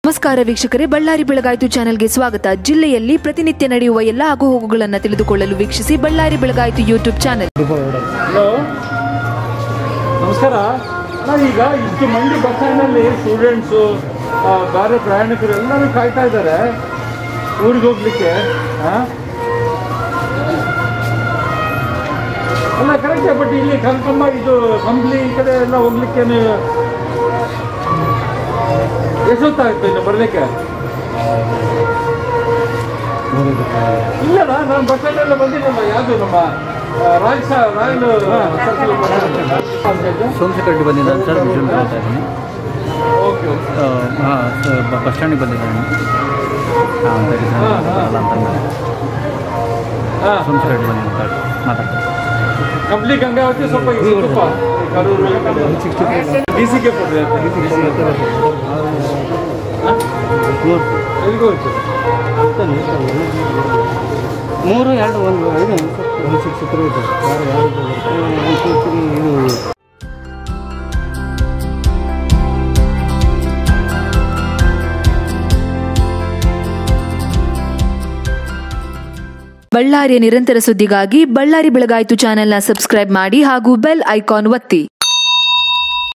ನಮಸ್ಕಾರ ವೀಕ್ಷಕರೇ ಬಳ್ಳಾರಿ ಬೆಳಗಾಯಿತು ಚಾನೆಲ್ಗೆ ಸ್ವಾಗತ ಜಿಲ್ಲೆಯಲ್ಲಿ ಪ್ರತಿನಿತ್ಯ ನಡೆಯುವ ಎಲ್ಲ ಆಗುಹೋಗುಗಳನ್ನು ತಿಳಿದುಕೊಳ್ಳಲು ವೀಕ್ಷಿಸಿ ಬಳ್ಳಾರಿ ಬೆಳಗಾಯಿತು ಯೂಟ್ಯೂಬ್ ಚಾನೆಲ್ ಹಲೋ ನಮಸ್ಕಾರ ಅಣ್ಣ ಈಗ ಇಷ್ಟು ಮಂದಿ ಬಸ್ ಸ್ಟ್ಯಾಂಡಲ್ಲಿ ಸ್ಟೂಡೆಂಟ್ಸು ಬೇರೆ ಪ್ರಯಾಣಿಕರು ಎಲ್ಲರೂ ಕಾಯ್ತಾ ಇದ್ದಾರೆ ಊರಿಗೆ ಹೋಗ್ಲಿಕ್ಕೆ ಆ? ಅಲ್ಲ ಕರೆಕ್ಟೇ ಬಟ್ ಇಲ್ಲಿ ಕನ್ಕಮ್ಮ ಇದು ಕಂಪ್ಲಿ ಈ ಕಡೆ ಎಲ್ಲ ಹೋಗ್ಲಿಕ್ಕೆ ನೀವು ಎಷ್ಟೊತ್ತಾಗುತ್ತೆ ಇನ್ನು ಬರಲಿಕ್ಕೆ ಇಲ್ಲಣ್ಣ ನಾನು ಬಸ್ ಸ್ಟ್ಯಾಂಡಲ್ಲ ಬಂದಿದ್ದಲ್ಲ ಯಾವುದು ನಮ್ಮ ಆ, ರಾಯಲ್ ಸಾ royal circle bus stand Somashekar ಬಂದಿದ್ದಾನೆ ಸರ್ ವಿಜುವಲ್ ಹೇಳ್ತಾ ಇದ್ದೀನಿ ಓಕೆ ಓಕೆ ಹಾಂ ಬಸ್ ಸ್ಟ್ಯಾಂಡಿಗೆ ಬಂದಿದ್ದಾನೆ ಹಾಂ ಹಾ, ಹಾ. ಬರಲ್ಲ ಅಂತಂದ್ರೆ ಹಾಂ ಸೋಮಶೇಖರ್ ಬಂದಿದ್ದಾನೆ ಮಾತಾಡ್ತಾರೆ ಕಂಪ್ಲಿ ಗಂಗಾವತಿ ಸ್ವಲ್ಪ ಈ ಸಿಕ್ಕಪ್ಪ ಈ ಕರೂರು ಡಿ ಸಿ ಗೆ ಕೊಡ್ರಿ ಅಂತ ಎಲ್ಲಿಗೆ ಹೋಯ್ತು ಮೂರು ಎರಡು ಒಂದು ಐದು ಒಂದು ಶಿಕ್ಷಕರು ಇದ್ದಾರೆ ಯಾರು ಯಾರು ಒಂದು ಶಿಕ್ಷಕರು ಇದು ಬಳ್ಳಾರಿಯ ನಿರಂತರ ಸುದ್ದಿಗಾಗಿ ಬಳ್ಳಾರಿ ಬೆಳಗಾಯಿತು ಚಾನೆಲ್ನ ಸಬ್ಸ್ಕ್ರೈಬ್ ಮಾಡಿ ಹಾಗೂ ಬೆಲ್ ಐಕಾನ್ ಒತ್ತಿ